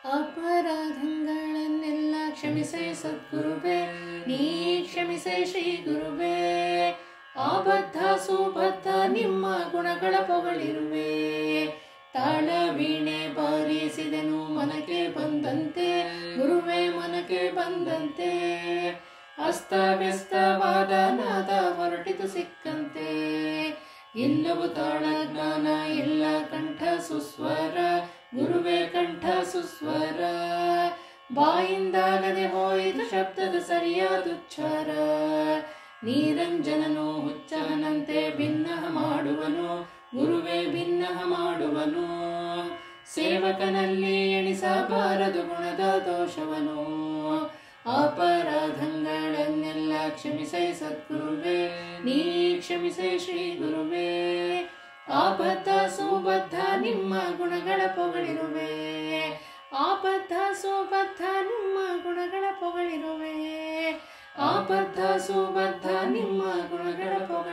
ಅಪರಾಧಗಳನ್ನೆಲ್ಲ ಕ್ಷಮಿಸೆ ಸದ್ಗುರುವೇ ನೀ ಕ್ಷಮಿಸೆ ಶ್ರೀ ಗುರುವೇ ಆಬದ್ಧ ಸುಬದ್ಧ ನಿಮ್ಮ ಗುಣಗಳ ಪೊಗಳಿರುವೆ ತಾಳ ವೀಣೆ ಬಾರಿಸಿದೆನು ಮನಕ್ಕೆ ಬಂದಂತೆ ಗುರುವೇ ಮನಕ್ಕೆ ಬಂದಂತೆ ಅಸ್ತವ್ಯಸ್ತವಾದ ನಾದ ಹೊರಟಿತು ಸಿಕ್ಕಂತೆ ಎಲ್ಲವೂ ತಾಳ ಜ್ಞಾನ ಎಲ್ಲ ಕಂಠ ಸುಸ್ವರ ಗುರುವೇ ಕಂಠ ಸುಸ್ವರ ಬಾಯಿಂದಾಗದೆ ಹೋಯಿತು ಶಬ್ದದ ಸರಿಯಾದ ಉಚ್ಚಾರ ನೀರಂಜನನು ಹುಚ್ಚನಂತೆ ಭಿನ್ನಹ ಮಾಡುವನು ಗುರುವೇ ಭಿನ್ನಹ ಮಾಡುವನು ಸೇವಕನಲ್ಲಿ ಎಣಿಸಬಾರದು ಗುಣದ ದೋಷವನು ಅಪರಾಧಗಳನ್ನೆಲ್ಲ ಕ್ಷಮಿಸೈ ಸದ್ಗುರುವೇ ನೀ ಕ್ಷಮಿಸೈ ಶ್ರೀ ಗುರುವೇ ಆಬದ್ಧ ಸುಬದ್ಧ ನಿಮ್ಮ ಗುಣಗಳ ಪೊಗಳಿರುವೆ ಆಬದ್ಧ ಸುಬದ್ಧ ನಿಮ್ಮ ಗುಣಗಳ ಪೊಗಳಿರುವೆ ಆಬದ್ಧ ಸುಬದ್ಧ ನಿಮ್ಮ ಗುಣಗಳ ಪೊಗಳಿರುವೆ